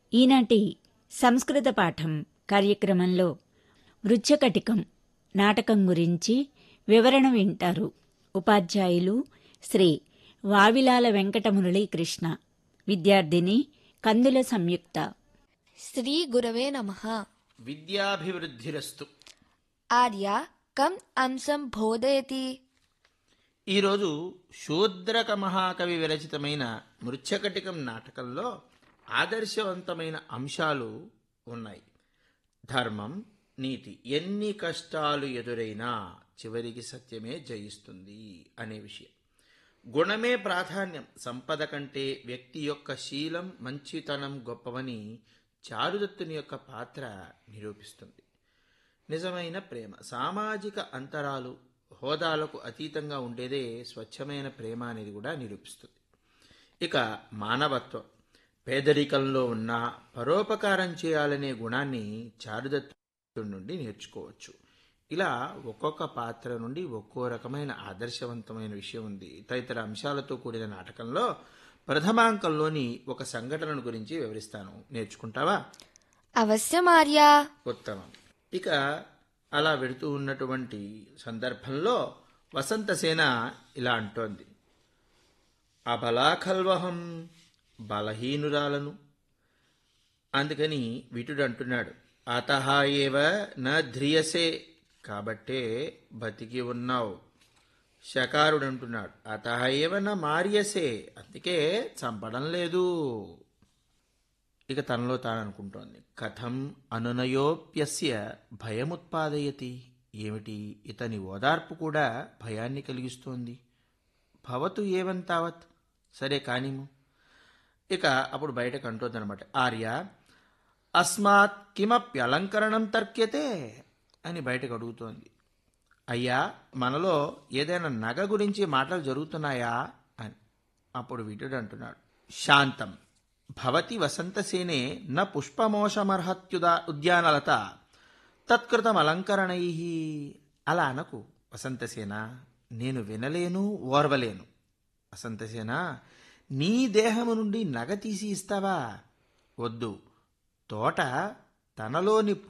ఈనాటి సంస్కృత పాఠం కార్యక్రమంలో వృచ్చకటికం నాటకం గురించి వివరణ వింటారు ఉపాధ్యాయులు శ్రీ వావిలాల వెంకట మురళీకృష్ణ విద్యార్థిని కందుల సంయుక్త శ్రీ గురవే నమః విద్యాభివృద్ధిరస్తు ఆర్య కం అంశం బోధయతి ఈరోజు శూద్రక మహాకవి విరచితమైన మృచ్ఛకటికం నాటకంలో ఆదర్శవంతమైన అంశాలు ఉన్నాయి ధర్మం నీతి ఎన్ని కష్టాలు ఎదురైనా చివరికి సత్యమే జయిస్తుంది అనే విషయం గుణమే ప్రాధాన్యం సంపద కంటే వ్యక్తి యొక్క శీలం మంచితనం గొప్పవని చారుదత్తుని యొక్క పాత్ర నిరూపిస్తుంది నిజమైన ప్రేమ సామాజిక అంతరాలు హోదాలకు అతీతంగా ఉండేదే స్వచ్ఛమైన ప్రేమ అనేది కూడా నిరూపిస్తుంది ఇక మానవత్వం పేదరికంలో ఉన్న పరోపకారం చేయాలనే గుణాన్ని చారుదత్తుడి నుండి నేర్చుకోవచ్చు ఇలా ఒక్కొక్క పాత్ర నుండి ఒక్కో రకమైన ఆదర్శవంతమైన విషయం ఉంది తదితర అంశాలతో కూడిన నాటకంలో ప్రథమాంకంలోని ఒక సంఘటన గురించి వివరిస్తాను నేర్చుకుంటావా అవశ్యం ఆర్య ఉత్తమం ఇక అలా వెడుతూ ఉన్నటువంటి సందర్భంలో వసంతసేన ఇలా అంటోంది అబలాఖల్వహం బలహీనురాలను అందుకని విటుడు అంటున్నాడు అతహ ఏవ న ధ్రియసే కాబట్టే బతికి ఉన్నావు శకారుడు అంటున్నాడు అతహ ఏవ న మారియసే అందుకే చంపడం లేదు ఇక తనలో తాను అనుకుంటోంది కథం అనునయోప్యస్య భయముత్పాదయతి ఏమిటి ఇతని ఓదార్పు కూడా భయాన్ని కలిగిస్తోంది భవతు ఏవంతావత్ సరే కానిము ఇక అప్పుడు బయటకు అంటోందనమాట ఆర్య అస్మాత్ కిమప్యలంకరణం తర్క్యతే అని బయటకు అడుగుతోంది అయ్యా మనలో ఏదైనా నగ గురించి మాటలు జరుగుతున్నాయా అని అప్పుడు వీటుడు అంటున్నాడు శాంతం భవతి వసంతసేనే న పుష్పమోషమర్హత్యుదా ఉద్యానలత తత్కృతమలంకరణై అలా అనకు వసంతసేన నేను వినలేను ఓర్వలేను వసంతసేన నీ దేహము నుండి నగ తీసి ఇస్తావా వద్దు తోట తనలోని